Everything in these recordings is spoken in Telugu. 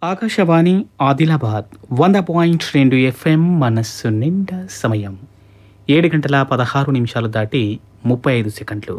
ఆకాశవాణి ఆదిలాబాద్ వంద పాయింట్ రెండు ఎఫ్ఎం మనస్సు నిండా సమయం ఏడు గంటల పదహారు నిమిషాలు దాటి ముప్పై ఐదు సెకండ్లు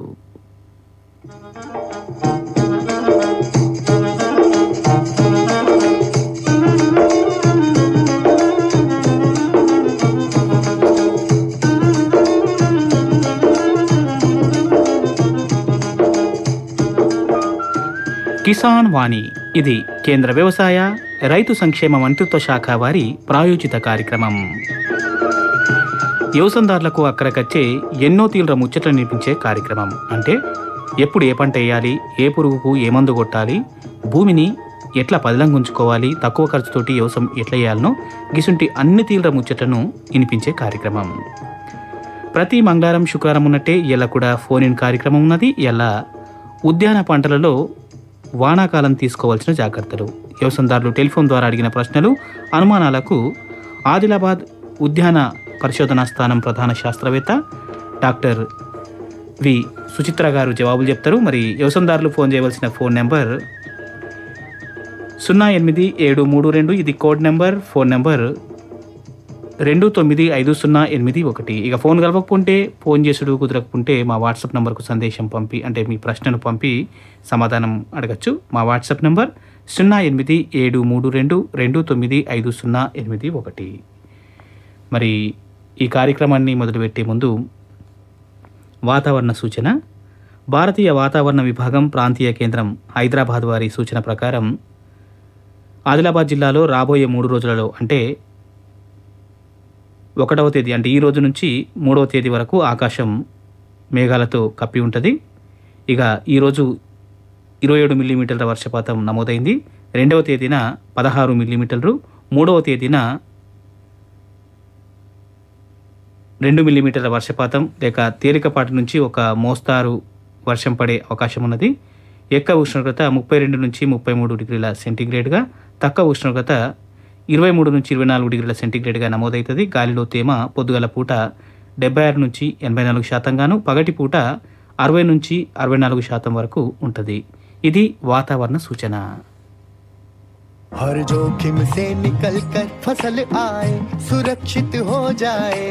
కిసాన్ వాణి ఇది కేంద్ర వ్యవసాయ రైతు సంక్షేమ మంత్రిత్వ శాఖ వారి ప్రాయోజిత కార్యక్రమం వ్యవసాయదారులకు అక్కరకచ్చే ఎన్నో తీవ్ర ముచ్చట్లు నిర్మించే కార్యక్రమం అంటే ఎప్పుడు ఏ పంట వేయాలి ఏ పురుగుకు ఏ మందు కొట్టాలి భూమిని ఎట్లా పదిలంగా ఉంచుకోవాలి తక్కువ ఖర్చుతోటి వ్యవసాయం ఎట్లా చేయాలనో గిసుంటి అన్ని తీవ్ర ముచ్చట్లను వినిపించే కార్యక్రమం ప్రతి మంగళవారం శుక్రవారం ఉన్నట్టే ఇలా కూడా ఫోన్ ఇన్ కార్యక్రమం ఉన్నది ఇలా ఉద్యాన పంటలలో వానాకాలం తీసుకోవాల్సిన జాగ్రత్తలు వ్యవసాయదారులు టెలిఫోన్ ద్వారా అడిగిన ప్రశ్నలు అనుమానాలకు ఆదిలాబాద్ ఉద్యాన పరిశోధనా స్థానం ప్రధాన శాస్త్రవేత్త డాక్టర్ వి సుచిత్ర గారు జవాబులు చెప్తారు మరి వ్యవసాయదారులు ఫోన్ చేయవలసిన ఫోన్ నెంబర్ సున్నా ఎనిమిది ఏడు మూడు రెండు ఇది కోడ్ నెంబర్ ఫోన్ నెంబర్ రెండు తొమ్మిది ఐదు సున్నా ఎనిమిది ఒకటి ఇక ఫోన్ కలవకపోతే ఫోన్ చేసుడు కుదరకపోతే మా వాట్సాప్ నంబర్కు సందేశం పంపి అంటే మీ ప్రశ్నను పంపి సమాధానం అడగచ్చు మా వాట్సాప్ నంబర్ సున్నా ఎనిమిది ఏడు మూడు రెండు రెండు తొమ్మిది ఐదు సున్నా ఎనిమిది ఒకటి మరి ఈ కార్యక్రమాన్ని మొదలుపెట్టే ముందు వాతావరణ సూచన భారతీయ వాతావరణ విభాగం ప్రాంతీయ కేంద్రం హైదరాబాద్ వారి సూచన ప్రకారం ఆదిలాబాద్ జిల్లాలో రాబోయే మూడు రోజులలో అంటే ఒకటవ తేదీ అంటే ఈ రోజు నుంచి మూడవ తేదీ వరకు ఆకాశం మేఘాలతో కప్పి ఉంటుంది ఇక ఈరోజు ఇరవై ఏడు మిల్లీమీటర్ల వర్షపాతం నమోదైంది రెండవ తేదీన పదహారు మిల్లీమీటర్లు మూడవ తేదీన రెండు మిల్లీమీటర్ల వర్షపాతం లేక తేలికపాటి నుంచి ఒక మోస్తారు వర్షం పడే అవకాశం ఉన్నది ఎక్కువ ఉష్ణోగ్రత ముప్పై రెండు నుంచి ముప్పై మూడు డిగ్రీల సెంటీగ్రేడ్గా తక్కువ ఉష్ణోగ్రత ఇరవై మూడు నుంచి ఇరవై నాలుగు డిగ్రీల సెంటీగ్రేడ్గా నమోదవుతుంది గాలిలో తేమ పొద్దుగల పూట డెబ్బై ఆరు నుంచి ఎనభై నాలుగు శాతంగాను పగటి పూట అరవై నుంచి అరవై నాలుగు శాతం వరకు ఉంటుంది ఇది వాతావరణ సూచన हर जोखिम से निकल कर फसल आए सुरक्षित हो जाए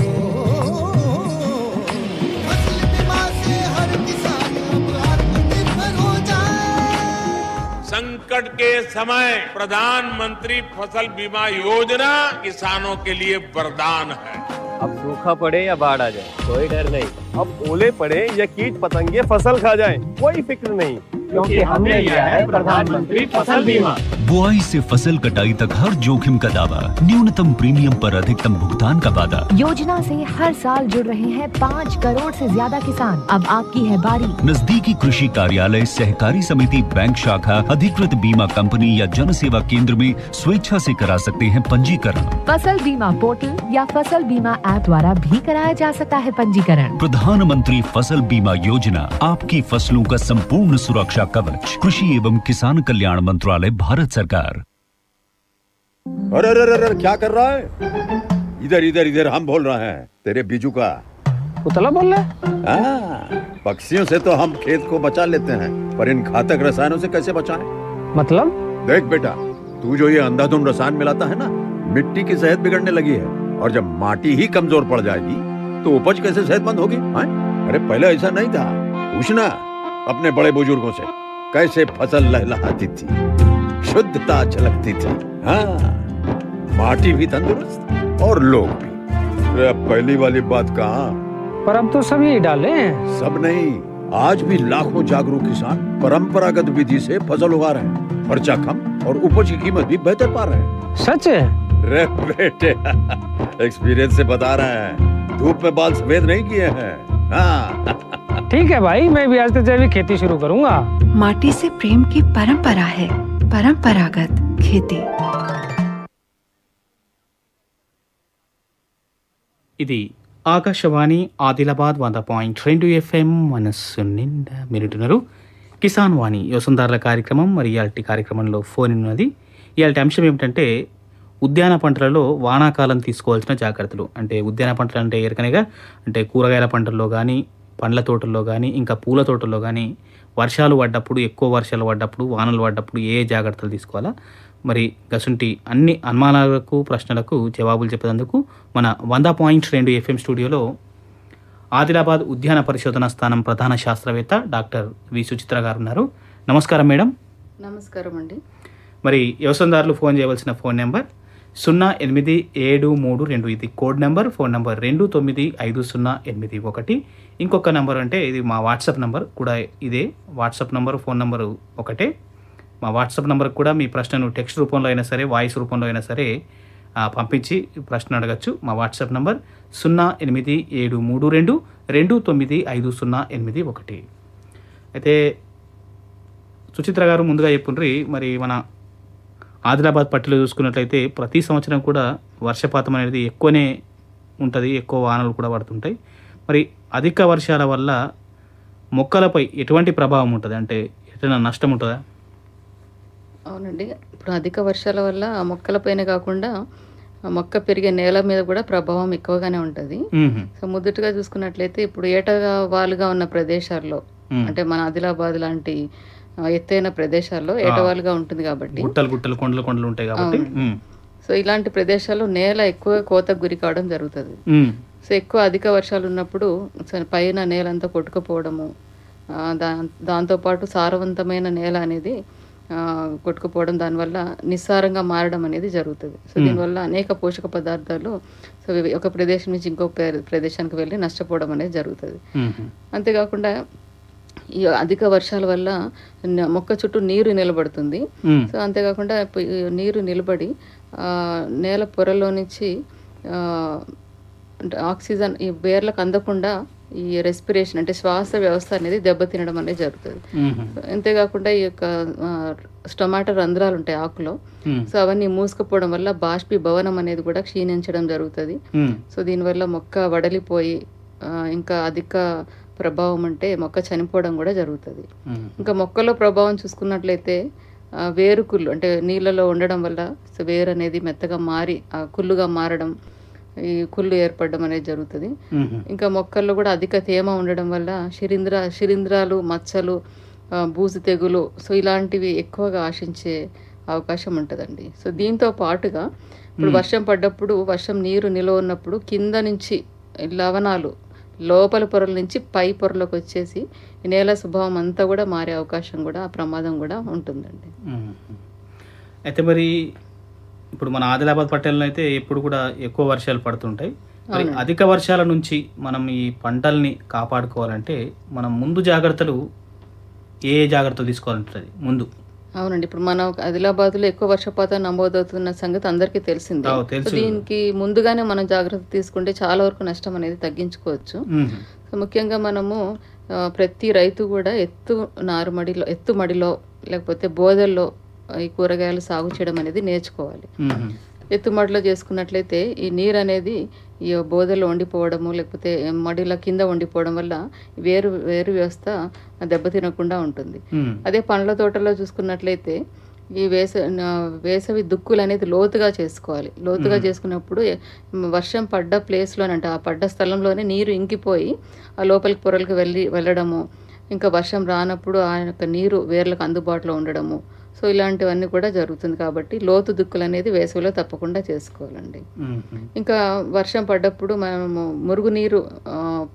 फसल बीमा से हर किसान अब आत्मनिर्भर हो जाए संकट के समय प्रधानमंत्री फसल बीमा योजना किसानों के लिए वरदान है अब सूखा पड़े या बाढ़ आ जाए कोई डर नहीं अब ओले पड़े या कीट पतंगे फसल खा जाए कोई फिक्र नहीं क्योंकि हमने लिया है प्रधानमंत्री फसल बीमा बुआई से फसल कटाई तक हर जोखिम का दावा न्यूनतम प्रीमियम पर अधिकतम भुगतान का वादा योजना से हर साल जुड़ रहे हैं पाँच करोड़ से ज्यादा किसान अब आपकी है बारी नजदीकी कृषि कार्यालय सहकारी समिति बैंक शाखा अधिकृत बीमा कंपनी या जन सेवा केंद्र में स्वेच्छा से करा सकते हैं पंजीकरण फसल बीमा पोर्टल या फसल बीमा ऐप द्वारा भी कराया जा सकता है पंजीकरण प्रधानमंत्री फसल बीमा योजना आपकी फसलों का संपूर्ण सुरक्षा कवच कृषि एवं किसान कल्याण मंत्रालय भारत सरकार अरे अरे अरे अरे, क्या कर रहा है इधर इधर इधर हम बोल रहे हैं तेरे बीजू का उतला बोल रहा हाँ, पक्षियों से तो हम खेत को बचा लेते हैं पर इन घातक रसायनों से कैसे बचाएं? मतलब देख बेटा तू जो ये अंधाधुंध रसायन मिलाता है ना मिट्टी की सेहत बिगड़ने लगी है और जब माटी ही कमजोर पड़ जाएगी तो उपज कैसे सेहतमंद होगी हाँ? अरे पहले ऐसा नहीं था पूछना अपने बड़े बुजुर्गों से कैसे फसल लहलहाती थी शुद्धता झलकती थी हाँ माटी भी तंदुरुस्त और लोग भी अरे अब पहली वाली बात कहाँ पर अब तो सभी डाले हैं सब नहीं आज भी लाखों जागरूक किसान परंपरागत विधि से फसल उगा रहे हैं खर्चा कम और उपज की कीमत भी बेहतर पा रहे हैं सच है रे बेटे एक्सपीरियंस से बता रहे हैं धूप में बाल सफेद नहीं किए हैं हाँ ठीक है भाई मैं भी आज से जैविक खेती शुरू करूंगा माटी से प्रेम की परंपरा है परंपरागत खेती ఇది ఆకాశవాణి ఆదిలాబాద్ వంద పాయింట్ రెండు ఎఫ్ఎం మనస్సు నిండా మీరుంటున్నారు కిసాన్ వాణి యోసందారుల కార్యక్రమం మరి ఇయాల్టి కార్యక్రమంలో ఫోన్ ఉన్నది ఇయాల్టి అంశం ఏమిటంటే ఉద్యాన పంటలలో వానాకాలం తీసుకోవాల్సిన జాగ్రత్తలు అంటే ఉద్యాన పంటలు అంటే ఎరకనగా అంటే కూరగాయల పంటల్లో కానీ పండ్ల తోటల్లో కానీ ఇంకా పూల తోటల్లో కానీ వర్షాలు పడ్డప్పుడు ఎక్కువ వర్షాలు పడ్డప్పుడు వానలు పడ్డప్పుడు ఏ ఏ జాగ్రత్తలు తీసుకోవాలా మరి గసుంటి అన్ని అనుమానాలకు ప్రశ్నలకు జవాబులు చెప్పేందుకు మన వంద పాయింట్ రెండు ఎఫ్ఎం స్టూడియోలో ఆదిలాబాద్ ఉద్యాన పరిశోధన స్థానం ప్రధాన శాస్త్రవేత్త డాక్టర్ వి సుచిత్ర గారు ఉన్నారు నమస్కారం మేడం నమస్కారం అండి మరి వ్యవసాయదారులు ఫోన్ చేయవలసిన ఫోన్ నెంబర్ సున్నా ఎనిమిది ఏడు మూడు రెండు ఇది కోడ్ నెంబర్ ఫోన్ నెంబర్ రెండు తొమ్మిది ఐదు సున్నా ఎనిమిది ఒకటి ఇంకొక నెంబర్ అంటే ఇది మా వాట్సాప్ నెంబర్ కూడా ఇదే వాట్సాప్ నెంబర్ ఫోన్ నెంబర్ ఒకటే మా వాట్సాప్ నెంబర్కి కూడా మీ ప్రశ్నను టెక్స్ట్ రూపంలో అయినా సరే వాయిస్ రూపంలో అయినా సరే ఆ, పంపించి ప్రశ్న అడగచ్చు మా వాట్సాప్ నెంబర్ సున్నా ఎనిమిది ఏడు మూడు రెండు రెండు తొమ్మిది ఐదు సున్నా ఎనిమిది ఒకటి అయితే సుచిత్ర గారు ముందుగా చెప్పుండ్రి మరి మన ఆదిలాబాద్ పట్టిలో చూసుకున్నట్లయితే ప్రతి సంవత్సరం కూడా వర్షపాతం అనేది ఎక్కువనే ఉంటుంది ఎక్కువ వానలు కూడా పడుతుంటాయి మరి అధిక వర్షాల వల్ల మొక్కలపై ఎటువంటి ప్రభావం ఉంటుంది అంటే ఎటువంటి నష్టం ఉంటుందా అవునండి ఇప్పుడు అధిక వర్షాల వల్ల ఆ మొక్కలపైన కాకుండా ఆ మొక్క పెరిగే నేల మీద కూడా ప్రభావం ఎక్కువగానే ఉంటుంది మ్మ్. సో మొదటగా చూసుకున్నట్లయితే ఇప్పుడు ఏటగా వాలుగా ఉన్న ప్రదేశాల్లో మ్మ్. అంటే మన ఆదిలాబాద్ లాంటి ఆ, ఎత్తైన ప్రదేశాల్లో ఏటవాలుగా ఉంటుంది కాబట్టి గుట్టలు గుట్టలు కొండలు కొండలు ఉంటాయి కాబట్టి మ్మ్. సో ఇలాంటి ప్రదేశాల్లో నేల ఎక్కువ కోతకు గురి కావడం జరుగుతుంది మ్మ్. సో ఎక్కువ అధిక వర్షాలు ఉన్నప్పుడు స- పైన నేల అంతా కొట్టుకుపోవడము ఆ, దా దాంతోపాటు సారవంతమైన నేల అనేది ఆ, కొట్టుకుపోవడం దానివల్ల నిస్సారంగా మారడం అనేది జరుగుతుంది సో దీనివల్ల అనేక పోషక పదార్థాలు సో ఇవి ఒక ప్రదేశం నుంచి ఇంకో ప్ర- ప్రదేశానికి వెళ్ళి నష్టపోవడం అనేది జరుగుతుంది మ్మ్. అంతేకాకుండా ఈ అధిక వర్షాల వల్ల న- మొక్క చుట్టూ నీరు నిలబడుతుంది మ్మ్. సో అంతేకాకుండా ఇప్పుడు ఈ నీరు నిలబడి ఆ, నేల పొరలో నుంచి ఆ, అంటే ఆక్సిజన్ ఈ వేర్లకు అందకుండా ఈ రెస్పిరేషన్ అంటే శ్వాస వ్యవస్థ అనేది దెబ్బతినడం అనేది జరుగుతుంది మ్మ్. అంతేకాకుండా ఈ యొక్క ఆ, స్టొమాటో రంధ్రాలు ఉంటాయి ఆకులో మ్మ్. సో అవన్నీ మూసుకుపోవడం వల్ల బాష్పీభవనం అనేది కూడా క్షీణించడం జరుగుతుంది మ్మ్. సో దీనివల్ల మొక్క వడలిపోయి ఆ, ఇంకా అధిక ప్రభావం అంటే మొక్క చనిపోవడం కూడా జరుగుతుంది మ్మ్. ఇంకా మొక్కలో ప్రభావం చూసుకున్నట్లయితే ఆ, వేరు కుళ్ళు అంటే నీళ్ళలో ఉండడం వల్ల సో వేరు అనేది మెత్తగా మారి ఆ కుళ్ళుగా మారడం ఈ కుళ్ళు ఏర్పడడం అనేది జరుగుతుంది మ్మ్. ఇంకా మొక్కల్లో కూడా అధిక తేమ ఉండడం వల్ల శిలీంధ్ర శిలీంధ్రాలు మచ్చలు ఆ, బూజు తెగులు సో ఇలాంటివి ఎక్కువగా ఆశించే అవకాశం ఉంటుందండి సో దీంతో పాటుగా ఇప్పుడు వర్షం పడ్డప్పుడు వర్షం నీరు నిలవ ఉన్నప్పుడు కింద నుంచి లవణాలు లోపల పొరల నుంచి పై పొరలోకి వచ్చేసి ఈ నేల స్వభావం అంతా కూడా మారే అవకాశం కూడా ఆ ప్రమాదం కూడా ఉంటుందండి మ్మ్. అయితే మరి ఇప్పుడు మన ఆదిలాబాద్ పట్టణంలో అయితే ఎప్పుడు కూడా ఎక్కువ వర్షాలు పడుతుంటాయి మరి అధిక వర్షాల నుంచి మనం ఈ పంటల్ని కాపాడుకోవాలంటే మనం ముందు జాగ్రత్తలు ఏ ఏ జాగ్రత్తలు తీసుకోవాలంటుంది ముందు అవునండి ఇప్పుడు మన ఆదిలాబాద్లో ఎక్కువ వర్షపాతం నమోదవుతున్న సంగతి అందరికీ తెలిసిందే అవు, తెలుసు. సో దీనికి ముందుగానే మనం జాగ్రత్త తీసుకుంటే చాలా వరకు నష్టం అనేది తగ్గించుకోవచ్చు మ్మ్. సో ముఖ్యంగా మనము ఆ, ప్రతి రైతు కూడా ఎత్తు నారుమడిలో ఎత్తు మడిలో లేకపోతే బోదల్లో ఈ కూరగాయలు సాగు చేయడం అనేది నేర్చుకోవాలి మ్మ్. ఎత్తుమడిలో చేసుకున్నట్లయితే ఈ నీరు అనేది ఈ బోదల్లో వండిపోవడము లేకపోతే మడిల కింద వండిపోవడం వల్ల వేరు వేరు వ్యవస్థ దెబ్బతినకుండా ఉంటుంది మ్మ్. అదే పండ్ల తోటలో చూసుకున్నట్లయితే ఈ వేస నా- వేసవి దుక్కులు అనేది లోతుగా చేసుకోవాలి లోతుగా చేసుకున్నప్పుడు ఎ- వర్షం పడ్డ ప్లేస్లోనే అంటే ఆ పడ్డ స్థలంలోనే నీరు ఇంకిపోయి ఆ లోపలికి పొరలకు వెళ్ళి వెళ్ళడము ఇంకా వర్షం రానప్పుడు ఆ యొక్క నీరు వేర్లకు అందుబాటులో ఉండడము సో ఇలాంటివన్నీ కూడా జరుగుతుంది కాబట్టి లోతు దుక్కులు అనేది వేసవిలో తప్పకుండా చేసుకోవాలండి మ్మ్. ఇంకా వర్షం పడ్డప్పుడు మనము మురుగునీరు ఆ,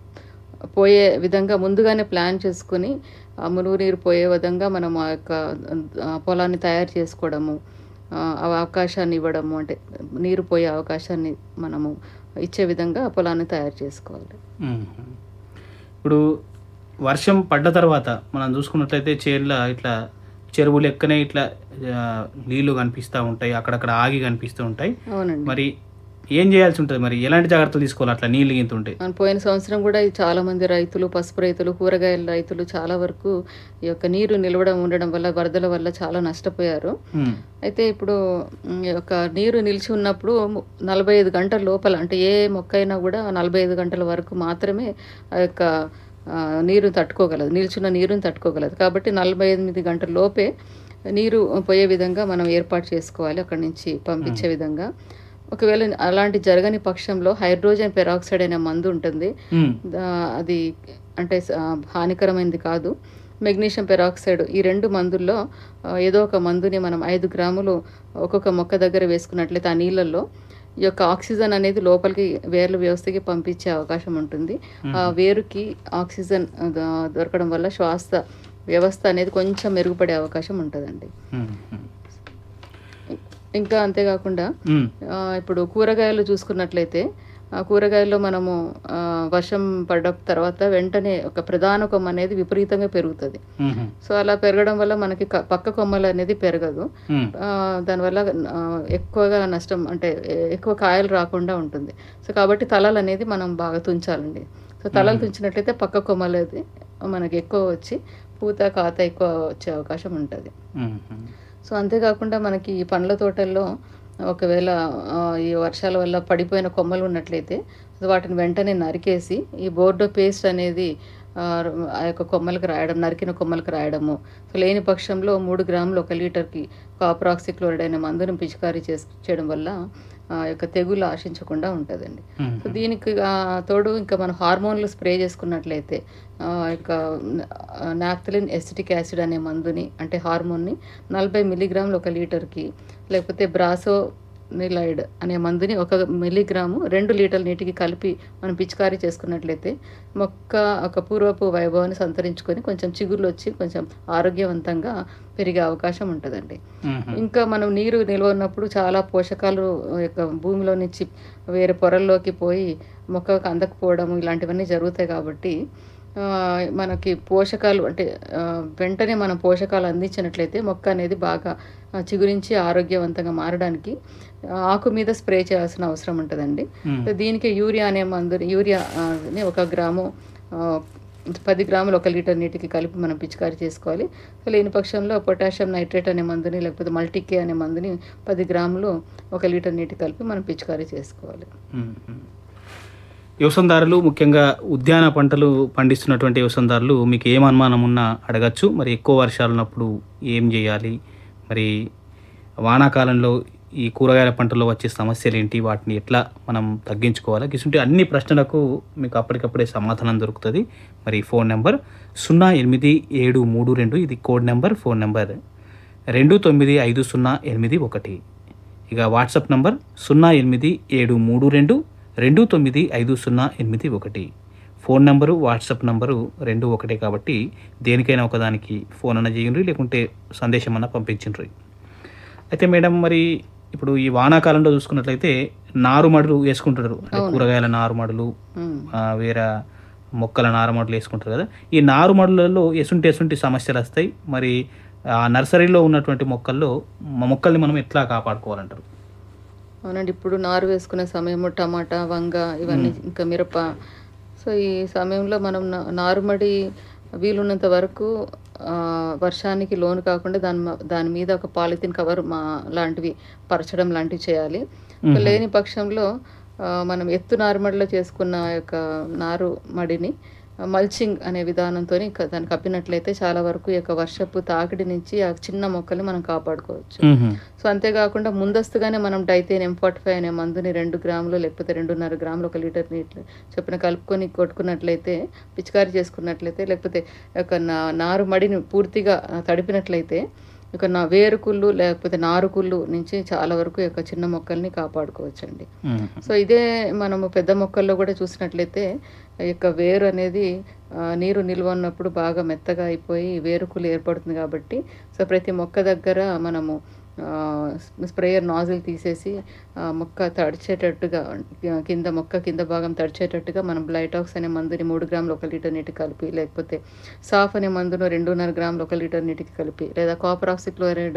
పోయే విధంగా ముందుగానే ప్లాన్ చేసుకుని ఆ మురుగునీరు పోయే విధంగా మనం ఆ యొక్క ఆ, పొలాన్ని తయారు చేసుకోవడము ఆ, ఆ అవకాశాన్ని ఇవ్వడము అంటే నీరు పోయే అవకాశాన్ని మనము ఇచ్చే విధంగా ఆ పొలాన్ని తయారు చేసుకోవాలి మ్మ్. ఇప్పుడు వర్షం పడ్డ తర్వాత మనం చూసుకున్నట్లయితే చేనుల ఇట్లా చెరువు లెక్కనే ఇట్లా ఆ, నీళ్లు కనిపిస్తూ ఉంటాయి అక్కడక్కడ ఆగి కనిపిస్తూ ఉంటాయి అవునండి మరి ఏం చేయాల్సి ఉంటుంది మరి ఎలాంటి జాగ్రత్తలు తీసుకోవాలి అట్లా నీళ్ళు గింత ఉంటే మన పోయిన సంవత్సరం కూడా ఈ చాలా మంది రైతులు పసుపు రైతులు కూరగాయల రైతులు చాలా వరకు ఈ యొక్క నీరు నిలవడం ఉండడం వల్ల వరదల వల్ల చాలా నష్టపోయారు మ్మ్. అయితే ఇప్పుడు మ్, ఈ యొక్క నీరు నిలిచి ఉన్నప్పుడు నలభై ఐదు గంటల లోపల అంటే ఏ మొక్క అయినా కూడా నలభై ఐదు గంటల వరకు మాత్రమే ఆ యొక్క ఆ, నీరు తట్టుకోగలదు నిల్చున్న నీరుని తట్టుకోగలదు కాబట్టి నలభై ఎనిమిది గంటల లోపే నీరు పోయే విధంగా మనం ఏర్పాటు చేసుకోవాలి అక్కడి నుంచి పంపించే విధంగా ఒకవేళ అలాంటి జరగని పక్షంలో హైడ్రోజన్ పెరాక్సైడ్ అనే మందు ఉంటుంది మ్మ్. దా- అది అంటే స- హానికరమైనది కాదు మెగ్నీషియం పెరాక్సైడ్ ఈ రెండు మందుల్లో ఆ, ఏదో ఒక మందుని మనం ఐదు గ్రాములు ఒక్కొక్క మొక్క దగ్గర వేసుకున్నట్లయితే ఆ నీళ్ళల్లో ఈ యొక్క ఆక్సిజన్ అనేది లోపలికి వేర్ల వ్యవస్థకి పంపించే అవకాశం ఉంటుంది ఆ వేరుకి ఆక్సిజన్ ఆ, ద- దొరకడం వల్ల శ్వాస వ్యవస్థ అనేది కొంచెం మెరుగుపడే అవకాశం ఉంటుందండి మ్మ్. మ్మ్. ఇంకా అంతేకాకుండా మ్మ్. ఆ, ఇప్పుడు కూరగాయలు చూసుకున్నట్లయితే ఆ కూరగాయల్లో మనము ఆ, వర్షం పడ్డ తర్వాత వెంటనే ఒక ప్రధాన కొమ్మ అనేది విపరీతంగా పెరుగుతుంది మ్మ్. సో అలా పెరగడం వల్ల మనకి క- పక్క కొమ్మలు అనేది పెరగదు మ్మ్. ఆ, దానివల్ల ఆ, ఎక్కువగా నష్టం అంటే ఎ- ఎక్కువ కాయలు రాకుండా ఉంటుంది సో కాబట్టి తలలు అనేది మనం బాగా తుంచాలండి సో తలలు తుంచినట్లయితే పక్క కొమ్మలు అది మనకి ఎక్కువ వచ్చి పూత కాత ఎక్కువ వచ్చే అవకాశం ఉంటుంది మ్మ్. సో అంతేకాకుండా మనకి ఈ పండ్ల తోటల్లో ఒకవేళ ఆ, ఈ వర్షాల వల్ల పడిపోయిన కొమ్మలు ఉన్నట్లయితే వాటిని వెంటనే నరికేసి ఈ బోర్డో పేస్ట్ అనేది ఆ, ఆ యొక్క కొమ్మలకు రాయడం నరికిన కొమ్మలకు రాయడము సో లేని పక్షంలో మూడు గ్రాములు ఒక లీటర్కి కాపరాక్సిక్లోరైడ్ అనే మందుని పిచికారీ చేసి చేయడం వల్ల ఆ యొక్క తెగులు ఆశించకుండా ఉంటుందండి మ్మ్. సో దీనికి ఆ, తోడు ఇంకా మనం హార్మోన్లు స్ప్రే చేసుకున్నట్లయితే ఆ యొక్క నాప్థలిన్ ఎసిటిక్ యాసిడ్ అనే మందుని అంటే హార్మోన్ని నలభై మిల్లీగ్రాములు ఒక లీటర్కి లేకపోతే బ్రాసో నిలైడ్ అనే మందుని ఒక మిల్లీగ్రాము రెండు లీటర్ల నీటికి కలిపి మనం పిచికారీ చేసుకున్నట్లయితే మొక్క ఒక పూర్వపు వైభవాన్ని సంతరించుకొని కొంచెం చిగుర్లు వచ్చి కొంచెం ఆరోగ్యవంతంగా పెరిగే అవకాశం ఉంటుందండి మ్మ్. ఇంకా మనం నీరు నిల్వ ఉన్నప్పుడు చాలా పోషకాలు యొక్క భూమిలో నుంచి వేరే పొరల్లోకి పోయి మొక్కకు అందకపోవడం ఇలాంటివన్నీ జరుగుతాయి కాబట్టి ఆ, మనకి పోషకాలు అంటే ఆ, వెంటనే మనం పోషకాలు అందించినట్లయితే మొక్క అనేది బాగా ఆ, చిగురించి ఆరోగ్యవంతంగా మారడానికి ఆ, ఆకు మీద స్ప్రే చేయాల్సిన అవసరం ఉంటుందండి సో దీనికి యూరియా అనే మందు యూరియా ఆ, ని ఒక గ్రాము ఆ, పది గ్రాములు ఒక లీటర్ నీటికి కలిపి మనం పిచికారీ చేసుకోవాలి సో లేని పక్షంలో పొటాషియం నైట్రేట్ అనే మందుని లేకపోతే మల్టీకే అనే మందుని పది గ్రాములు ఒక లీటర్ నీటి కలిపి మనం పిచికారీ చేసుకోవాలి మ్మ్. వ్యవసాయదారులు ముఖ్యంగా ఉద్యాన పంటలు పండిస్తున్నటువంటి వ్యవసాయదారులు మీకు ఏం అనుమానం ఉన్నా అడగచ్చు మరి ఎక్కువ వర్షాలు ఉన్నప్పుడు ఏం చేయాలి మరి వానాకాలంలో ఈ కూరగాయల పంటలో వచ్చే సమస్యలు ఏంటి వాటిని ఎట్లా మనం తగ్గించుకోవాలి ఇటువంటి అన్ని ప్రశ్నలకు మీకు అప్పటికప్పుడే సమాధానం దొరుకుతుంది మరి ఫోన్ నెంబర్ సున్నా ఎనిమిది ఏడు మూడు రెండు ఇది కోడ్ నెంబర్ ఫోన్ నెంబర్ రెండు తొమ్మిది ఐదు సున్నా ఎనిమిది ఒకటి ఇక వాట్సాప్ నంబర్ సున్నా ఎనిమిది ఏడు మూడు రెండు రెండు తొమ్మిది ఐదు సున్నా ఎనిమిది ఒకటి ఫోన్ నంబరు వాట్సాప్ నంబరు రెండు ఒకటే కాబట్టి దేనికైనా ఒకదానికి ఫోన్ అన్న చేయండి లేకుంటే సందేశం అన్న పంపించండి అయితే మేడం మరి ఇప్పుడు ఈ వానాకాలంలో చూసుకున్నట్లయితే నారుమడులు వేసుకుంటారు అంటే కూరగాయల నారుమడులు మ్మ్. ఆ, వేరే మొక్కల నారుమడులు వేసుకుంటారు కదా ఈ నారుమడులలో ఎసుంటి ఎసుంటి సమస్యలు వస్తాయి మరి ఆ నర్సరీలో ఉన్నటువంటి మొక్కల్లో మ- మొక్కల్ని మనం ఎట్లా కాపాడుకోవాలంటారు అవునండి ఇప్పుడు నారు వేసుకునే సమయము టమాటా వంగ ఇవన్నీ ఇంకా మిరప సో ఈ సమయంలో మనం నా- నారుమడి వీలున్నంత వరకు ఆ, వర్షానికి లోను కాకుండా దాని మ- దాని మీద ఒక పాలిథిన్ కవర్ మా లాంటివి పరచడం లాంటివి చేయాలి సో లేని పక్షంలో ఆ, మనం ఎత్తు నారుమడిలో చేసుకున్న ఆ యొక్క నారు మడిని మల్చింగ్ అనే విధానంతో దాన్ని కప్పినట్లయితే చాలా వరకు ఈ యొక్క వర్షపు తాకిడి నుంచి ఆ చిన్న మొక్కల్ని మనం కాపాడుకోవచ్చు సో అంతేకాకుండా ముందస్తుగానే మనం డైతేన్ ఎం ఫార్టీ ఫైవ్ అనే మందుని రెండు గ్రాములు లేకపోతే రెండున్నర గ్రాములు ఒక లీటర్ నీటిలో చొప్పున కలుపుకొని కొట్టుకున్నట్లయితే పిచికారీ చేసుకున్నట్లయితే లేకపోతే ఒక నా నారు మడిని పూర్తిగా ఆ, తడిపినట్లయితే ఇక నా వేరుకుళ్ళు లేకపోతే నారుకుళ్ళు నుంచి చాలా వరకు ఈ యొక్క చిన్న మొక్కల్ని కాపాడుకోవచ్చండి సో ఇదే మనము పెద్ద మొక్కల్లో కూడా చూసినట్లయితే ఈ యొక్క వేరు అనేది ఆ, నీరు నిల్వ ఉన్నప్పుడు బాగా మెత్తగా అయిపోయి వేరుకులు ఏర్పడుతుంది కాబట్టి సో ప్రతి మొక్క దగ్గర మనము ఆ, స్ప్రేయర్ నాజిల్ తీసేసి ఆ, మొక్క తడిచేటట్టుగా ఆ, కింద మొక్క కింద భాగం తడిచేటట్టుగా మనం బ్లైటాక్స్ అనే మందుని మూడు గ్రాములు ఒక లీటర్ నీటికి కలిపి లేకపోతే సాఫ్ అనే మందును రెండున్నర గ్రాములు ఒక లీటర్ నీటికి కలిపి లేదా కాపర్ ఆక్సిక్లోరైడ్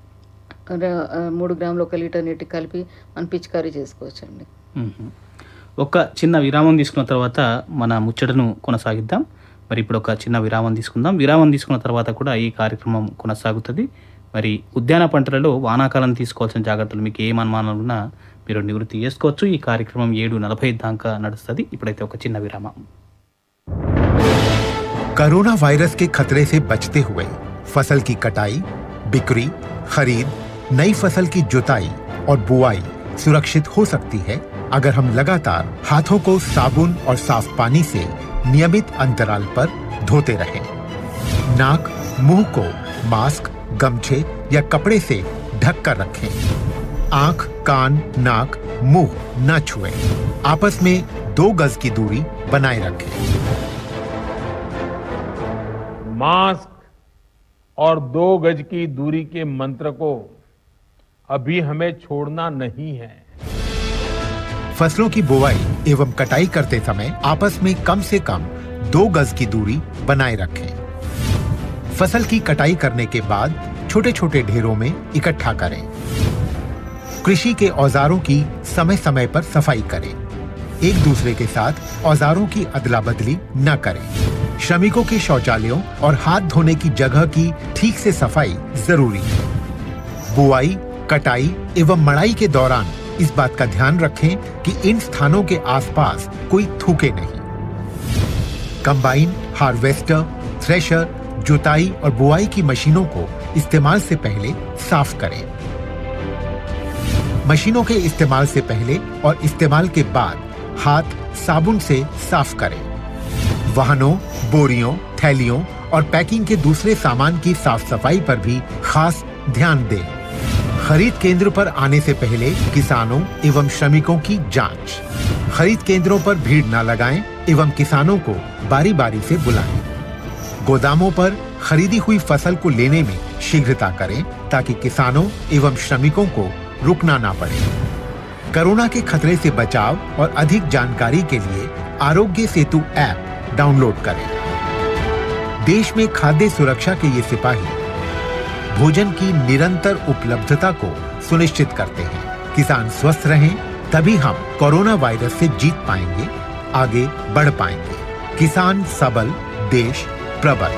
ర- ఆ, మూడు గ్రాములు ఒక లీటర్ నీటికి కలిపి మనం పిచికారీ చేసుకోవచ్చండి మ్మ్. ఒక చిన్న విరామం తీసుకున్న తర్వాత మన ముచ్చటను కొనసాగిద్దాం మరి ఇప్పుడు ఒక చిన్న విరామం తీసుకుందాం విరామం తీసుకున్న తర్వాత కూడా ఈ కార్యక్రమం కొనసాగుతుంది మరి ఉద్యాన పంటలలో వానాకాలం తీసుకోవాల్సిన జాగ్రత్తలు మీకు ఏం అనుమానాలు ఉన్నా మీరు నివృత్తి చేసుకోవచ్చు ఈ కార్యక్రమం ఏడు నలభై దాకా నడుస్తుంది ఇప్పుడైతే ఒక చిన్న విరామం कोरोना वायरस के खतरे से बचते हुए फसल की कटाई बिक्री खरीद नई फसल की जुताई और बुआई सुरक्षित हो सकती है अगर हम लगातार हाथों को साबुन और साफ पानी से नियमित अंतराल पर धोते रहें। नाक मुंह को मास्क गमछे या कपड़े से ढक कर रखें आंख कान नाक मुंह न छुएं आपस में दो गज की दूरी बनाए रखें मास्क और दो गज की दूरी के मंत्र को अभी हमें छोड़ना नहीं है फसलों की बुवाई एवं कटाई करते समय आपस में कम से कम दो गज की दूरी बनाए रखें फसल की कटाई करने के बाद छोटे छोटे ढेरों में इकट्ठा करें कृषि के औजारों की समय समय पर सफाई करें एक दूसरे के साथ औजारों की अदला बदली न करें श्रमिकों के शौचालयों और हाथ धोने की जगह की ठीक से सफाई जरूरी है बुआई कटाई एवं मड़ाई के दौरान इस बात का ध्यान रखें कि इन स्थानों के आसपास कोई थूके नहीं कंबाइन हार्वेस्टर थ्रेशर जुताई और बुआई की मशीनों को इस्तेमाल से पहले साफ करें मशीनों के इस्तेमाल से पहले और इस्तेमाल के बाद हाथ साबुन से साफ करें वाहनों बोरियों थैलियों और पैकिंग के दूसरे सामान की साफ सफाई पर भी खास ध्यान दें खरीद केंद्र पर आने से पहले किसानों एवं श्रमिकों की जांच खरीद केंद्रों पर भीड़ न लगाएं एवं किसानों को बारी बारी से बुलाएं गोदामों पर खरीदी हुई फसल को लेने में शीघ्रता करें ताकि किसानों एवं श्रमिकों को रुकना ना पड़े कोरोना के खतरे से बचाव और अधिक जानकारी के लिए आरोग्य सेतु ऐप डाउनलोड करें देश में खाद्य सुरक्षा के ये सिपाही भोजन की निरंतर उपलब्धता को सुनिश्चित करते हैं किसान स्वस्थ रहें तभी हम कोरोना वायरस से जीत पाएंगे आगे बढ़ पाएंगे किसान सबल देश प्रबल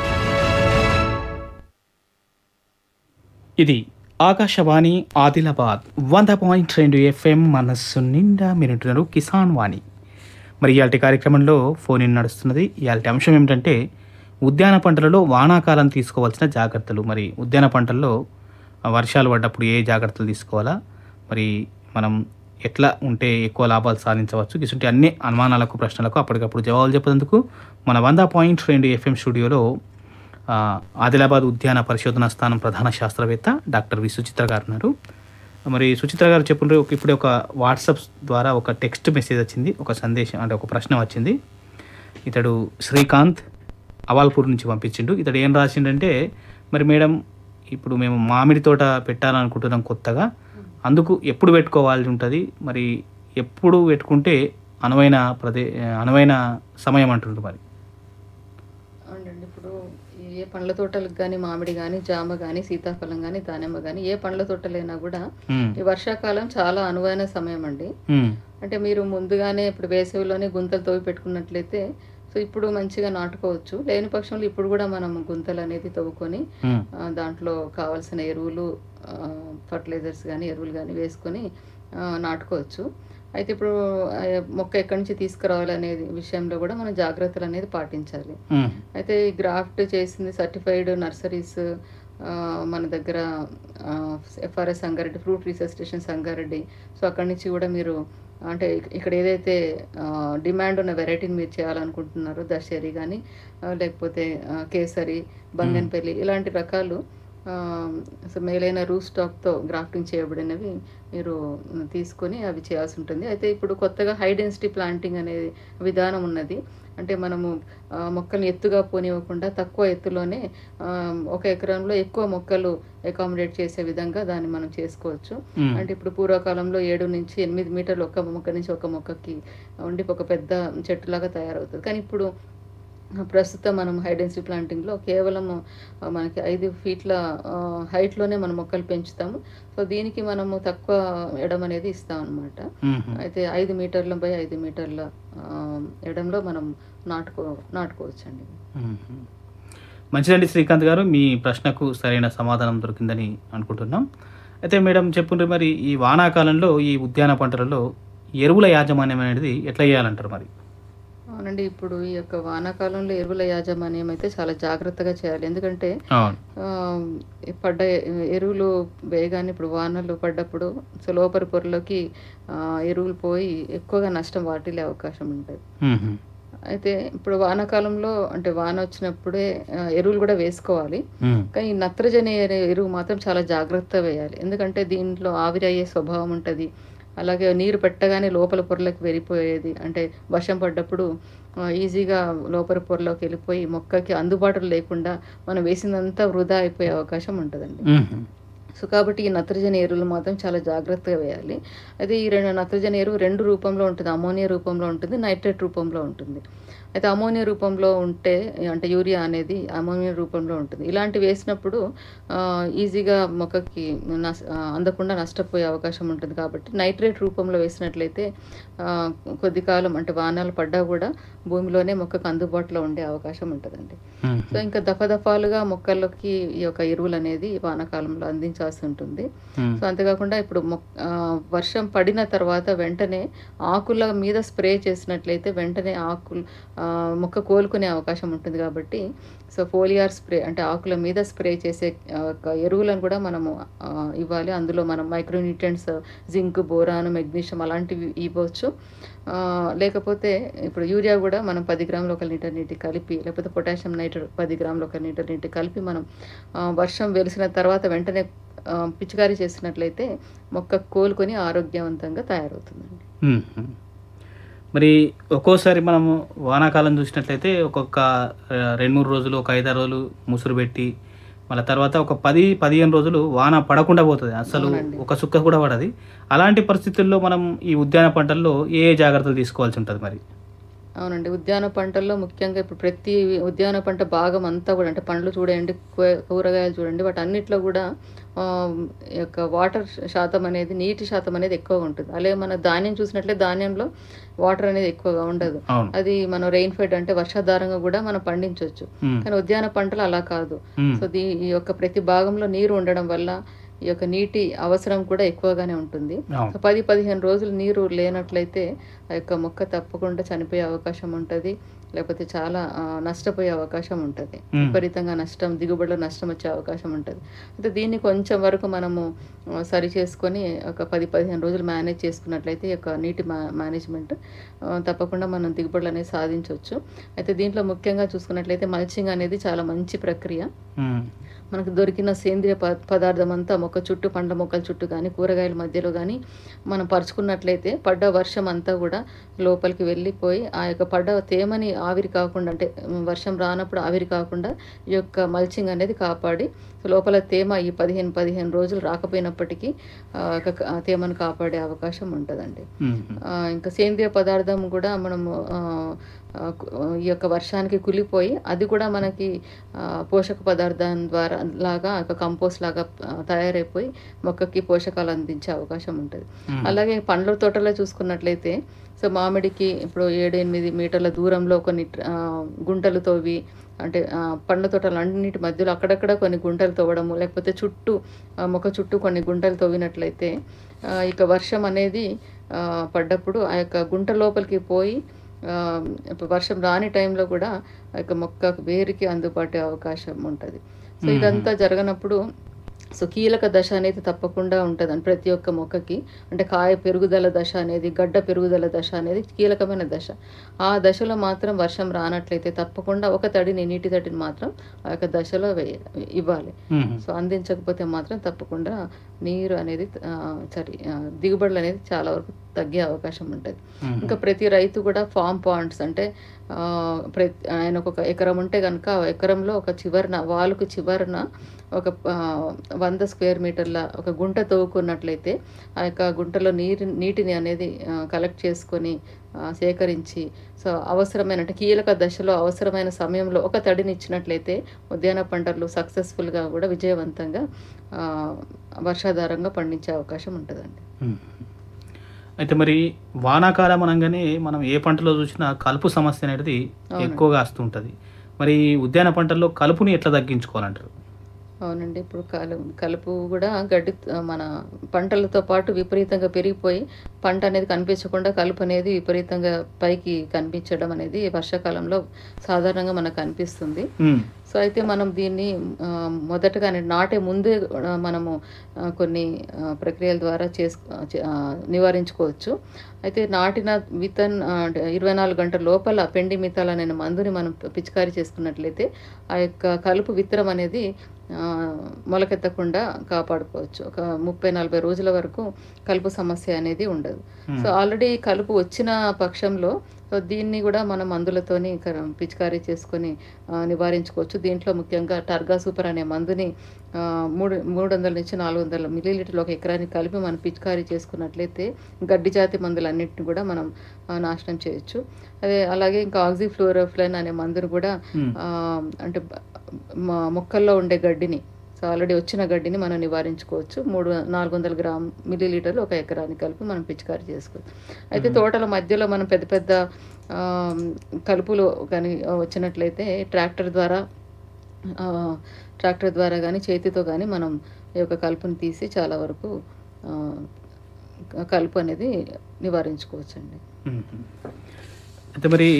ఇది ఆకాశవాణి ఆదిలాబాద్ వంద పాయింట్ రెండు ఎఫ్ఎం మనస్సు నిండా మీరుంటున్నారు కిసాన్ వాణి మరి ఇయాల్టి కార్యక్రమంలో ఫోన్ ఇన్ నడుస్తున్నది ఇయాల్టి అంశం ఏమిటంటే ఉద్యాన పంటలలో వానాకాలం తీసుకోవాల్సిన జాగ్రత్తలు మరి ఉద్యాన పంటల్లో ఆ, వర్షాలు పడ్డప్పుడు ఏ జాగ్రత్తలు తీసుకోవాలా మరి మనం ఎట్లా ఉంటే ఎక్కువ లాభాలు సాధించవచ్చు ఇటువంటి అన్ని అనుమానాలకు ప్రశ్నలకు అప్పటికప్పుడు జవాబులు చెప్పేందుకు మన వంద పాయింట్ రెండు ఎఫ్ఎం స్టూడియోలో ఆ, ఆదిలాబాద్ ఉద్యాన పరిశోధన స్థానం ప్రధాన శాస్త్రవేత్త డాక్టర్ వి సుచిత్ర గారు ఉన్నారు మరి సుచిత్ర గారు చెప్పండి ఇప్పుడే ఒక వాట్సాప్ ద్వారా ఒక టెక్స్ట్ మెసేజ్ వచ్చింది ఒక సందేశం అంటే ఒక ప్రశ్న వచ్చింది ఇతడు శ్రీకాంత్ అవాల్పూర్ నుంచి పంపించిండు ఇతడు ఏం రాసిండంటే మరి మేడం ఇప్పుడు మేము మామిడి తోట పెట్టాలనుకుంటున్నాం కొత్తగా అందుకు ఎప్పుడు పెట్టుకోవాల్సి ఉంటుంది మరి ఎప్పుడు పెట్టుకుంటే అనువైన ప్రదే అనువైన సమయం అంటుండ్రు మరి అవునండి ఇప్పుడు ఏ పండ్ల తోటలకు కానీ మామిడి కానీ జామ కానీ సీతాఫలం కానీ దానిమ్మ కానీ ఏ పండ్ల తోటలైనా కూడా మ్మ్. ఈ వర్షాకాలం చాలా అనువైన సమయం అండి మ్మ్. అంటే మీరు ముందుగానే ఇప్పుడు వేసవిలోనే గుంతలు తవ్వి పెట్టుకున్నట్లయితే సో ఇప్పుడు మంచిగా నాటుకోవచ్చు లేని పక్షంలో ఇప్పుడు కూడా మనం గుంతలు అనేది తవ్వుకొని మ్మ్. ఆ, దాంట్లో కావాల్సిన ఎరువులు ఫర్టిలైజర్స్ కానీ ఎరువులు కానీ వేసుకొని ఆ, నాటుకోవచ్చు అయితే ఇప్పుడు ఆ, మొక్క ఎక్కడి నుంచి తీసుకురావాలి అనేది విషయంలో కూడా మనం జాగ్రత్తలు అనేది పాటించాలి మ్మ్. అయితే ఈ గ్రాఫ్ట్ చేసింది సర్టిఫైడ్ నర్సరీస్ మన దగ్గర FRS Sangareddy fruit research station Sangareddy so అక్కడి నుంచి కూడా మీరు అంటే ఇక- ఇక్కడ ఏదైతే డిమాండ్ ఉన్న వెరైటీని మీరు చేయాలనుకుంటున్నారో దశేరి కానీ లేకపోతే ఆ, కేసరి బంగన్పల్లి ఇలాంటి రకాలు ఆ, సో మేలైన రూ స్టాక్తో గ్రాఫ్టింగ్ చేయబడినవి మీరు తీసుకొని అవి చేయాల్సి ఉంటుంది అయితే ఇప్పుడు కొత్తగా హై డెన్సిటీ ప్లాంటింగ్ అనే విధానం ఉన్నది అంటే మనము ఆ, మొక్కల్ని ఎత్తుగా పోనివ్వకుండా తక్కువ ఎత్తులోనే ఆ, ఒక ఎకరంలో ఎక్కువ మొక్కలు అకామిడేట్ చేసే విధంగా దాన్ని మనం చేసుకోవచ్చు మ్మ్. అంటే ఇప్పుడు పూర్వకాలంలో ఏడు నుంచి ఎనిమిది మీటర్లు ఒక మొక్క నుంచి ఒక మొక్కకి ఉండి ఒక పెద్ద చెట్టులాగా తయారవుతుంది కానీ ఇప్పుడు ప్రస్తుతం మనం హై డెన్సిటీ ప్లాంటింగ్లో కేవలం ఆ, మనకి ఐదు ఫీట్ల ఆ, హైట్లోనే మనం మొక్కలు పెంచుతాము సో దీనికి మనము తక్కువ ఎడం అనేది ఇస్తాం అనమాట మ్మ్. అయితే ఐదు మీటర్ల బై ఐదు మీటర్ల ఆ, ఎడంలో మనం నాటుకో నాటుకోవచ్చండి మ్మ్. మంచిదండి శ్రీకాంత్ గారు మీ ప్రశ్నకు సరైన సమాధానం దొరికిందని అనుకుంటున్నాం అయితే మేడం చెప్పుండ్రి మరి ఈ వానాకాలంలో ఈ ఉద్యాన పంటలలో ఎరువుల యాజమాన్యం అనేది ఎట్లా చేయాలంటారు మరి అవునండి ఇప్పుడు ఈ యొక్క వానాకాలంలో ఎరువుల యాజమాన్యం అయితే చాలా జాగ్రత్తగా చేయాలి ఎందుకంటే అవును ఆ, ఈ పడ్డ ఎరువులు వేయగానే ఇప్పుడు వానలు పడ్డప్పుడు సో లోపలి పొరలోకి ఆ, ఎరువులు పోయి ఎక్కువగా నష్టం వాటిల్లే అవకాశం ఉంటుంది మ్మ్. అయితే ఇప్పుడు వానాకాలంలో అంటే వాన వచ్చినప్పుడే ఆ, ఎరువులు కూడా వేసుకోవాలి మ్మ్. కానీ ఈ నత్రజని ఎరు- ఎరువు మాత్రం చాలా జాగ్రత్త వేయాలి ఎందుకంటే దీంట్లో ఆవిరి అయ్యే స్వభావం ఉంటుంది అలాగే నీరు పెట్టగానే లోపల పొరలోకి వెళ్ళిపోయేది అంటే వర్షం పడ్డప్పుడు ఆ, ఈజీగా లోపల పొరలోకి వెళ్ళిపోయి మొక్కకి అందుబాటులో లేకుండా మనం వేసిందంతా వృధా అయిపోయే అవకాశం ఉంటుందండి మ్మ్. సో కాబట్టి ఈ నత్రజని ఎరువులు మాత్రం చాలా జాగ్రత్తగా వేయాలి అయితే ఈ రెండు నత్రజని ఎరువు రెండు రూపంలో ఉంటుంది అమోనియా రూపంలో ఉంటుంది నైట్రేట్ రూపంలో ఉంటుంది అయితే అమోనియా రూపంలో ఉంటే అంటే యూరియా అనేది అమోనియా రూపంలో ఉంటుంది ఇలాంటివి వేసినప్పుడు ఆ, ఈజీగా మొక్కకి నస్ ఆ, అందకుండా నష్టపోయే అవకాశం ఉంటుంది కాబట్టి నైట్రేట్ రూపంలో వేసినట్లయితే ఆ, కొద్ది కాలం అంటే వానాలు పడ్డా కూడా భూమిలోనే మొక్కకు అందుబాటులో ఉండే అవకాశం ఉంటుందండి మ్మ్. సో ఇంకా దఫదఫాలుగా మొక్కల్లోకి ఈ యొక్క ఎరువులు అనేది వానాకాలంలో అందించాల్సి ఉంటుంది మ్మ్. సో అంతేకాకుండా ఇప్పుడు మొక్ ఆ, వర్షం పడిన తర్వాత వెంటనే ఆకుల మీద స్ప్రే చేసినట్లయితే వెంటనే ఆకులు ఆ, మొక్క కోలుకునే అవకాశం ఉంటుంది కాబట్టి సో ఫోలియార్ స్ప్రే అంటే ఆకుల మీద స్ప్రే చేసే ఆ, యొక్క ఎరువులను కూడా మనము ఆ, ఇవ్వాలి అందులో మనం మైక్రోన్యూట్రియంట్స్ జింక్ బోరాన్ మెగ్నీషియం అలాంటివి ఇవ్వచ్చు ఆ, లేకపోతే ఇప్పుడు యూరియా కూడా మనం పది గ్రాములు ఒక లీటర్ నీటి కలిపి లేకపోతే పొటాషియం నైట్రేట్ పది గ్రాములు ఒక లీటర్ నీటి కలిపి మనం ఆ, వర్షం వెలిసిన తర్వాత వెంటనే ఆ, పిచికారీ చేసినట్లయితే మొక్క కోలుకొని ఆరోగ్యవంతంగా తయారవుతుందండి మ్మ్. మరి ఒక్కోసారి మనము వానాకాలం చూసినట్లయితే ఒక్కొక్క ఆ, రెండు మూడు రోజులు ఒక ఐదారు రోజులు ముసురు పెట్టి మళ్ళీ తర్వాత ఒక పది పదిహేను రోజులు వాన పడకుండా పోతుంది అసలు అవునండి. ఒక సుక్క కూడా పడది అలాంటి పరిస్థితుల్లో మనం ఈ ఉద్యాన పంటల్లో ఏ ఏ జాగ్రత్తలు తీసుకోవాల్సి ఉంటుంది మరి అవునండి ఉద్యాన పంటల్లో ముఖ్యంగా ఇప్పుడు ప్రతి ఉద్యాన పంట భాగం అంతా కూడా అంటే పండ్లు చూడండి కూ- కూరగాయలు చూడండి వాటి అన్నిట్లో కూడా ఆ, ఈ యొక్క వాటర్ శాతం అనేది నీటి శాతం అనేది ఎక్కువగా ఉంటుంది అలాగే మన ధాన్యం చూసినట్లే ధాన్యంలో వాటర్ అనేది ఎక్కువగా ఉండదు అవును. అది మనం రెయిన్ ఫెడ్ అంటే వర్షాధారంగా కూడా మనం పండించవచ్చు మ్మ్. కానీ ఉద్యాన పంటలు అలా కాదు మ్మ్. సో దీ ఈ యొక్క ప్రతి భాగంలో నీరు ఉండడం వల్ల ఈ యొక్క నీటి అవసరం కూడా ఎక్కువగానే ఉంటుంది అవును. సో పది పదిహేను రోజులు నీరు లేనట్లయితే ఆ యొక్క మొక్క తప్పకుండా చనిపోయే అవకాశం ఉంటుంది లేకపోతే చాలా ఆ, నష్టపోయే అవకాశం ఉంటుంది మ్మ్. విపరీతంగా నష్టం దిగుబడిలో నష్టం వచ్చే అవకాశం ఉంటుంది అయితే దీన్ని కొంచెం వరకు మనము ఆ, సరి చేసుకొని ఒక పది పదిహేను రోజులు మేనేజ్ చేసుకున్నట్లయితే ఈ యొక్క నీటి మా మేనేజ్మెంట్ ఆ, తప్పకుండా మనం దిగుబడులు అనేది సాధించవచ్చు అయితే దీంట్లో ముఖ్యంగా చూసుకున్నట్లయితే మల్చింగ్ అనేది చాలా మంచి ప్రక్రియ మ్మ్. మనకు దొరికిన సేంద్రియ ప పదార్థం అంతా మొక్క చుట్టూ పండ్ల మొక్కల చుట్టూ కానీ కూరగాయల మధ్యలో కానీ మనం పరుచుకున్నట్లయితే పడ్డ వర్షం అంతా కూడా లోపలికి వెళ్ళిపోయి ఆ యొక్క పడ్డ తేమని ఆవిరి కాకుండా అంటే ఉమ్, వర్షం రానప్పుడు ఆవిరి కాకుండా ఈ యొక్క మల్చింగ్ అనేది కాపాడి లోపల తేమ ఈ పదిహేను పదిహేను రోజులు రాకపోయినప్పటికీ ఆ యొక్క క- ఆ తేమను కాపాడే అవకాశం ఉంటుందండి మ్మ్. ఆ, ఇంకా సేంద్రియ పదార్థం కూడా మనము ఆ, ఆ, కు- ఈ యొక్క వర్షానికి కులిపోయి అది కూడా మనకి ఆ, పోషక పదార్థం ద్వారా లాగా ఒక కంపోస్ట్ లాగా ఆ, తయారైపోయి మొక్కకి పోషకాలు అందించే అవకాశం ఉంటుంది మ్మ్. అలాగే పండ్ల తోటలో చూసుకున్నట్లయితే సో మామిడికి ఇప్పుడు ఏడు ఎనిమిది మీటర్ల దూరంలో కొన్ని ఆ, గుంటలు తవ్వి అంటే ఆ, పండ్ల తోటలు అన్నిటి మధ్యలో అక్కడక్కడ కొన్ని గుంటలు తవ్వడము లేకపోతే చుట్టూ ఆ, మొక్క చుట్టూ కొన్ని గుంటలు తవ్వినట్లయితే ఆ, ఇక వర్షం అనేది ఆ, పడ్డప్పుడు ఆ యొక్క గుంట లోపలికి పోయి ఆ, ఇప్పుడు వర్షం రాని టైంలో కూడా ఆ యొక్క మొక్క వేరుకి అందుబాటు అవకాశం ఉంటుంది సో మ్మ్. ఇదంతా జరగనప్పుడు సో కీలక దశ అనేది తప్పకుండా ఉంటుంది ప్రతి ఒక్క మొక్కకి అంటే కాయ పెరుగుదల దశ అనేది గడ్డ పెరుగుదల దశ అనేది కీలకమైన దశ ఆ దశలో మాత్రం వర్షం రానట్లయితే తప్పకుండా ఒక తడిని నీటి తడిని మాత్రం ఆ యొక్క దశలో వేయ ఇవ్వాలి మ్మ్. సో అందించకపోతే మాత్రం తప్పకుండా నీరు అనేది ఆ, సరి ఆ, దిగుబడులు అనేది చాలా వరకు తగ్గే అవకాశం ఉంటుంది మ్మ్. ఇంకా ప్రతి రైతు కూడా ఫామ్ పాండ్స్ అంటే ఆ, ప్రతి ఆయనకు ఒక ఎకరం ఉంటే కనుక ఆ ఎకరంలో ఒక చివరన వాలుకు చివరన ఒక ఆ, వంద స్క్వేర్ మీటర్ల ఒక గుంట తవ్వుకున్నట్లయితే ఆ యొక్క గుంటలో నీరు నీటిని అనేది కలెక్ట్ చేసుకొని ఆ, సేకరించి సో అవసరమైన అంటే కీలక దశలో అవసరమైన సమయంలో ఒక తడిని ఇచ్చినట్లయితే ఉద్యాన పంటలు సక్సెస్ఫుల్గా కూడా విజయవంతంగా ఆ, వర్షాధారంగా పండించే అవకాశం ఉంటుందండి మ్మ్. అయితే మరి వానాకాలం అనగానే మనం ఏ పంటలో చూసినా కలుపు సమస్య అనేది అవునండి. ఎక్కువగా వస్తుంటుంది మరి ఉద్యాన పంటల్లో కలుపుని ఎట్లా తగ్గించుకోవాలంటారు అవునండి ఇప్పుడు కలు కలుపు కూడా గడ్డి మన పంటలతో పాటు విపరీతంగా పెరిగిపోయి పంట అనేది కనిపించకుండా కలుపు అనేది విపరీతంగా పైకి కనిపించడం అనేది వర్షాకాలంలో సాధారణంగా మనకు కనిపిస్తుంది మ్మ్. సో అయితే మనం దీన్ని ఆ, మొదటగానే నాటే ముందే కూడా మనము ఆ, కొన్ని ఆ, ప్రక్రియల ద్వారా చేసు చే- ఆ, నివారించుకోవచ్చు అయితే నాటిన వితన్ ఇరవై నాలుగు గంటల లోపల పెండి మితాల్ అనే మందుని మనం పిచికారీ చేసుకున్నట్లయితే ఆ యొక్క కలుపు విత్తనం అనేది ఆ, మొలకెత్తకుండా కాపాడుకోవచ్చు ఒక ముప్పై నలభై రోజుల వరకు కలుపు సమస్య అనేది ఉండదు సో ఆల్రెడీ కలుపు వచ్చిన పక్షంలో సో దీన్ని కూడా మనం మందులతోని కర- పిచికారీ చేసుకొని ఆ, నివారించుకోవచ్చు దీంట్లో ముఖ్యంగా టర్గా సూపర్ అనే మందుని ఆ, మూడు మూడు వందల నుంచి నాలుగు వందల మిల్లీలీటర్లు ఒక ఎకరానికి కలిపి మనం పిచికారీ చేసుకున్నట్లయితే గడ్డి జాతి మందులన్నింటిని కూడా మనం ఆ, నాశనం చేయొచ్చు అదే అలాగే ఇంకా ఆక్సిఫ్లోరోఫ్లైన్ అనే మందును కూడా ఆ, అంటే బ- మ- మొక్కల్లో ఉండే గడ్డిని సో ఆల్రెడీ వచ్చిన గడ్డిని మనం నివారించుకోవచ్చు మూడు నాలుగు వందల గ్రామ్ మిల్లీలీటర్లు ఒక ఎకరానికి కలిపి మనం పిచికారీ చేసుకోవచ్చు అయితే తోటల మధ్యలో మనం పెద్ద పెద్ద ఆ, కలుపులు కానీ వచ్చినట్లయితే ట్రాక్టర్ ద్వారా ఆ, ట్రాక్టర్ ద్వారా కానీ చేతితో కానీ మనం ఈ యొక్క కలుపుని తీసి చాలా వరకు ఆ, కలుపు అనేది నివారించుకోవచ్చండి మ్మ్. అయితే మరి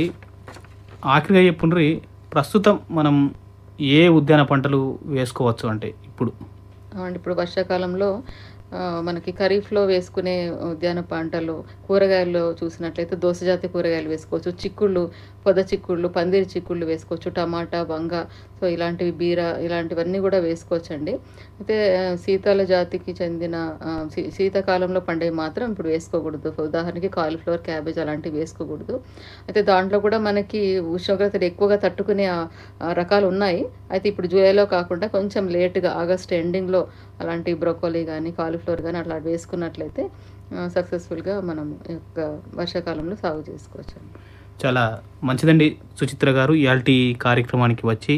ఆఖరిగా చెప్పుండ్రి ప్రస్తుతం మనం ఏ ఉద్యాన పంటలు వేసుకోవచ్చు అంటే ఇప్పుడు అండ్ ఇప్పుడు వర్షాకాలంలో ఆ, మనకి ఖరీఫ్లో వేసుకునే ఉద్యాన పంటలు కూరగాయల్లో చూసినట్లయితే దోసజాతి కూరగాయలు వేసుకోవచ్చు చిక్కుళ్ళు పొద చిక్కుళ్ళు పందిరి చిక్కుళ్ళు వేసుకోవచ్చు టమాటా వంగ సో ఇలాంటివి బీర ఇలాంటివన్నీ కూడా వేసుకోవచ్చండి అయితే ఆ, శీతల జాతికి చెందిన ఆ, శీ- శీతాకాలంలో పండేవి మాత్రం ఇప్పుడు వేసుకోకూడదు ఉదాహరణకి కాలీఫ్లవర్ క్యాబేజ్ అలాంటివి వేసుకోకూడదు అయితే దాంట్లో కూడా మనకి ఉష్ణోగ్రతలు ఎక్కువగా తట్టుకునే ఆ- ఆ రకాలు ఉన్నాయి అయితే ఇప్పుడు జూలైలో కాకుండా కొంచెం లేట్గా ఆగస్ట్ ఎండింగ్లో అలాంటి బ్రొకోలీ కానీ కాలీఫ్లవర్ కానీ అట్లా వేసుకున్నట్లయితే సక్సెస్ఫుల్గా మనం ఈ యొక్క వర్షాకాలంలో సాగు చేసుకోవచ్చు చాలా మంచిదండి సుచిత్ర గారు ఇయాల్టి కార్యక్రమానికి వచ్చి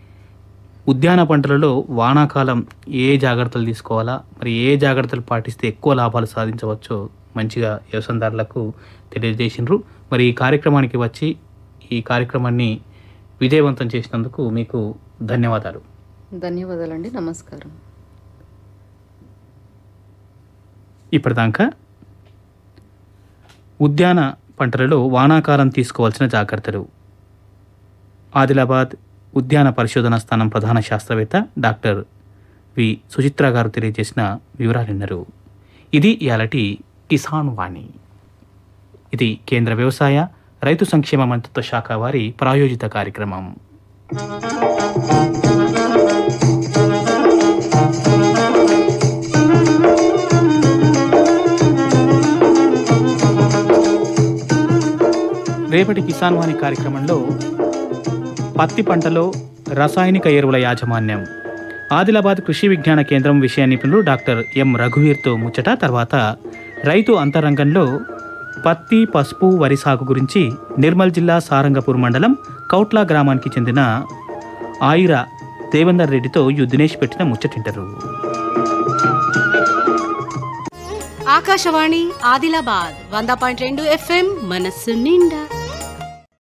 ఉద్యాన పంటలలో వానాకాలం ఏ జాగ్రత్తలు తీసుకోవాలా మరి ఏ జాగ్రత్తలు పాటిస్తే ఎక్కువ లాభాలు సాధించవచ్చో మంచిగా వ్యవసాయదారులకు తెలియజేసినారు మరి ఈ కార్యక్రమానికి వచ్చి ఈ కార్యక్రమాన్ని విజయవంతం చేసినందుకు మీకు ధన్యవాదాలు ధన్యవాదాలండి నమస్కారం ఇప్పటిదాకా ఉద్యాన పంటలలో వానాకాలం తీసుకోవాల్సిన జాగ్రత్తలు ఆదిలాబాద్ ఉద్యాన పరిశోధన స్థానం ప్రధాన శాస్త్రవేత్త డాక్టర్ వి సుచిత్ర గారు తెలియజేసిన వివరాలు విన్నారు ఇది ఇయాలటి కిసాన్ వాణి ఇది కేంద్ర వ్యవసాయ రైతు సంక్షేమ మంత్రిత్వ శాఖ వారి ప్రాయోజిత కార్యక్రమం రేపటి కిసాన్ వాణి కార్యక్రమంలో పత్తి పంటలో రసాయనిక ఎరువుల యాజమాన్యం ఆదిలాబాద్ కృషి విజ్ఞాన కేంద్రం విషయ నిపుణులు డాక్టర్ ఎం రఘువీర్తో ముచ్చట తర్వాత రైతు అంతరంగంలో పత్తి పసుపు వరి సాగు గురించి నిర్మల్ జిల్లా సారంగపూర్ మండలం కౌట్లా గ్రామానికి చెందిన ఆయుర దేవేందర్ రెడ్డితో యు దినేష్ పెట్టిన ముచ్చటింటారు ఆకాశవాణి ఆదిలాబాద్ వంద పాయింట్ రెండు ఎఫ్ఎం మనస్సు నిండా